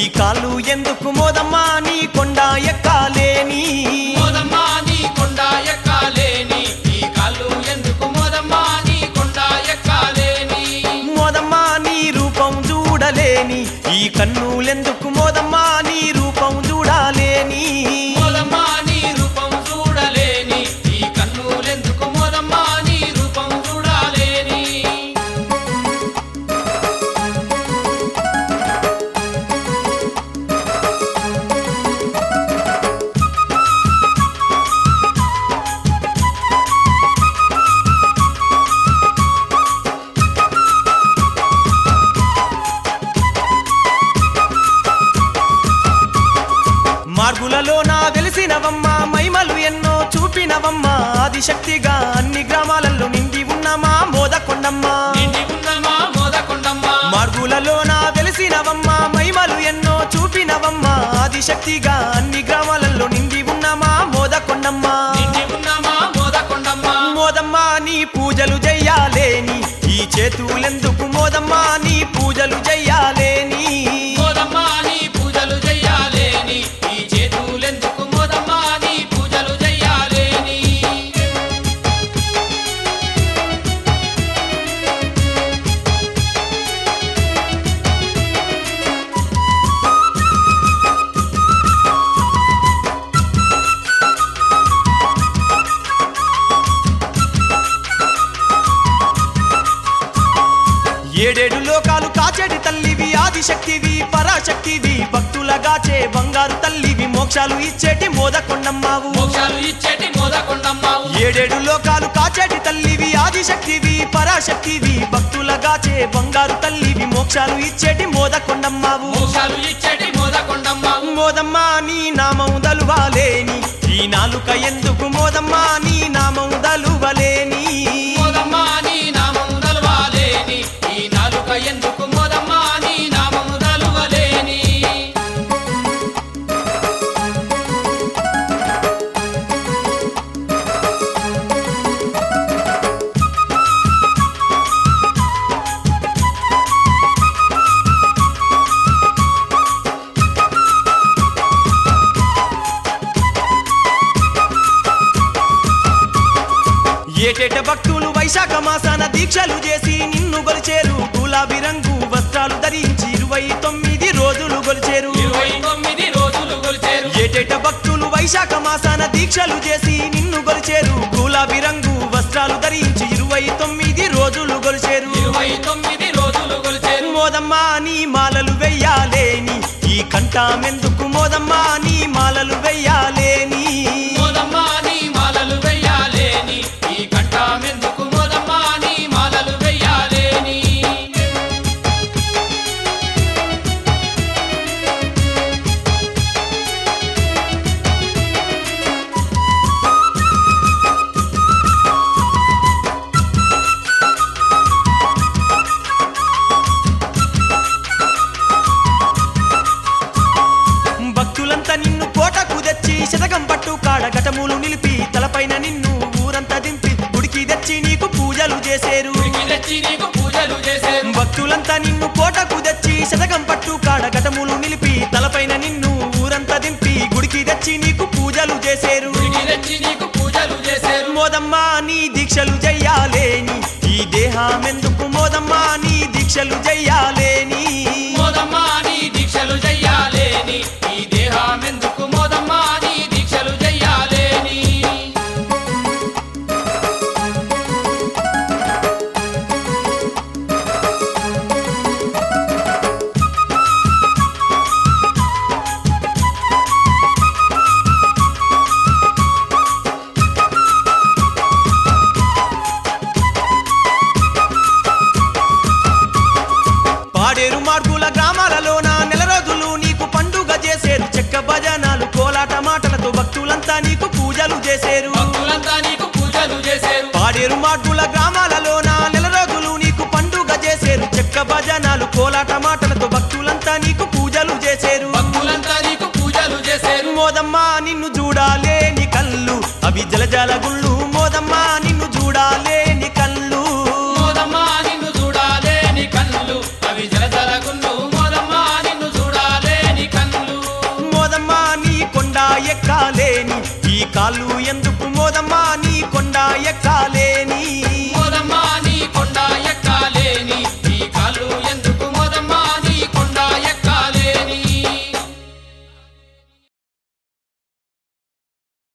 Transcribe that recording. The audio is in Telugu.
కాళ్ళు ఎందుకు మోదమ్మా నీ కొండ ఎక్కాలేని మోదమ్మా నీ కొండ ఎక్కాలేని ఈ కాళ్ళు ఎందుకు మోదమ్మా నీ కొండ ఎక్కాలేని మోదమ్మా నీ రూపం చూడలేని ఈ కన్నులెందుకు మోదమ్మా నీ రూపం చూడాలేని మోదమ్మా నీ రూపం చూడలేని ఈ కన్నులెందుకు మోదమ్మా నీ రూపం చూడాలేని మార్గులలో నా వెలిసినవమ్మా మైమలు ఎన్నో చూపినవమ్మా ఆదిశక్తిగా అన్ని గ్రామాలలో నిండి ఉన్నమా మోదకొండమ్మా నిండి ఉన్నమా మోదకొండమ్మా మార్గులలో నా వెలిసినవమ్మా మైమలు ఎన్నో చూపినవమ్మా ఆదిశక్తిగా అన్ని గ్రామాలలో నిండి ఉన్నమా మోదకొండమ్మా నిండి ఉన్నమా మోదకొండమ్మా మోదమ్మా నీ పూజలు చెయ్యాలేని ఈ చేతులెందుకు మోదమ్మా నీ పూజలు చెయ్యాలేని మోదమ్మా నీ పూజలు చెయ్యాలేని ఈ చేతులెందుకు మోదమ్మా నీ పూజలు చెయ్యాలేని ఏడేడు లోకాలు కాచేటి తల్లివి ఆదిశక్తివి పరాశక్తివి భక్తులగాచే బంగారు తల్లివి మోక్షాలు ఇచ్చేటి మోదకొండమ్మావు మోక్షాలు ఇచ్చేటి మోదకొండమ్మావు ఏడేడు లోకాలు కాచేటి తల్లివి ఆదిశక్తివి పరాశక్తివి భక్తులగాచే బంగారు తల్లివి మోక్షాలు ఇచ్చేటి మోదకొండమ్మావు మోక్షాలు ఇచ్చేటి మోదకొండమ్మావు మోదమ్మా నీ నామం దలువాలేని ఈ నాలుక ఎందుకు మోదమ్మా నీ నామం దలువలేని మోదమ్మా నీ నామము దలువాలేని ఈ నాలుక ఎందుకు మోదమ్మా నీ నామము దలువలేని ఏటేట భక్తులు వైశాఖ మాసాన దీక్షలు చేసి నిన్ను గొలిచేరు గులాబీ రంగు వస్త్రాలు ధరించి ఇరవై తొమ్మిది రోజులు గొలిచేరు ఇరవై తొమ్మిది రోజులు కొలిచేరు ఏటేట భక్తులు వైశాఖ మాసాన దీక్షలు చేసి నిన్ను గొలిచేరు గులాబీ రంగు వస్త్రాలు ధరించి ఇరవై తొమ్మిది రోజులు గొలిచేరు ఇరవై తొమ్మిది రోజులు కొలిచేరు మోదమ్మా నీ మాలలు వెయ్యాలేని ఈ కంఠమెందుకు మోదమ్మా నీ మాలలు వెయ్యాలేని మోదమ్మా నీ మాలలు వెయ్యాలేని ఈ కంఠమెందుకు మోదమ్మా నీ మాలలు వెయ్యాలేని భక్తులంతా నిన్ను కోటకు తెచ్చి శతకం పట్టు కాడ ఘటములు నిలిపి తలపైన నిన్ను ఊరంతా దింపి గుడికి తెచ్చి నీకు పూజలు చేసేరు గుడికి తెచ్చి నీకు పూజలు చేసేరు భక్తులంతా నిన్ను కోటకు తెచ్చి శతకం పట్టు కాడ ఘటములు నిలిపి తలపైన నిన్ను ఊరంతా దింపి గుడికి తెచ్చి నీకు పూజలు చేసేరు గుడికి తెచ్చి నీకు పూజలు చేసేరు మోదమ్మా నీ దీక్షలు చెయ్యాలేని ఈ దేహమెందుకు మోదమ్మా నీ దీక్షలు చెయ్యాలేని మోదమ్మా నీ దీక్షలు చెయ్యాలేని ఈ దేహమెందుకు మోదమ్మా నీ దీక్షలు చెయ్యాలేని పాడేరు మార్గుల గ్రామాలలోన నెల రోజులు నీకు పండుగ చేసేరు చెక్క భజనాలు కోలాట మాటలతో భక్తులంతా నీకు పూజలు చేసేరు భక్తులంతా నీకు పూజలు చేసేరు పాడేరు మార్గుల గ్రామాలలోన నెల రోజులు నీకు పండుగ చేసేరు చెక్క భజనాలు కోలాట మాటలతో భక్తులంతా నీకు పూజలు చేసేరు భక్తులంతా నీకు పూజలు చేసేరు మోదమ్మా నిన్ను చూడాలేని కళ్ళు అవి జలజల గుళ్ళు మోదమ్మా నిన్ను చూడాలేని కళ్ళు మోదమ్మా నిన్ను చూడాలేని కన్నులు అవి జలజల గుండు మోదమ్మా నిన్ను చూడాలేని ఈ కాళ్ళు ఎందుకు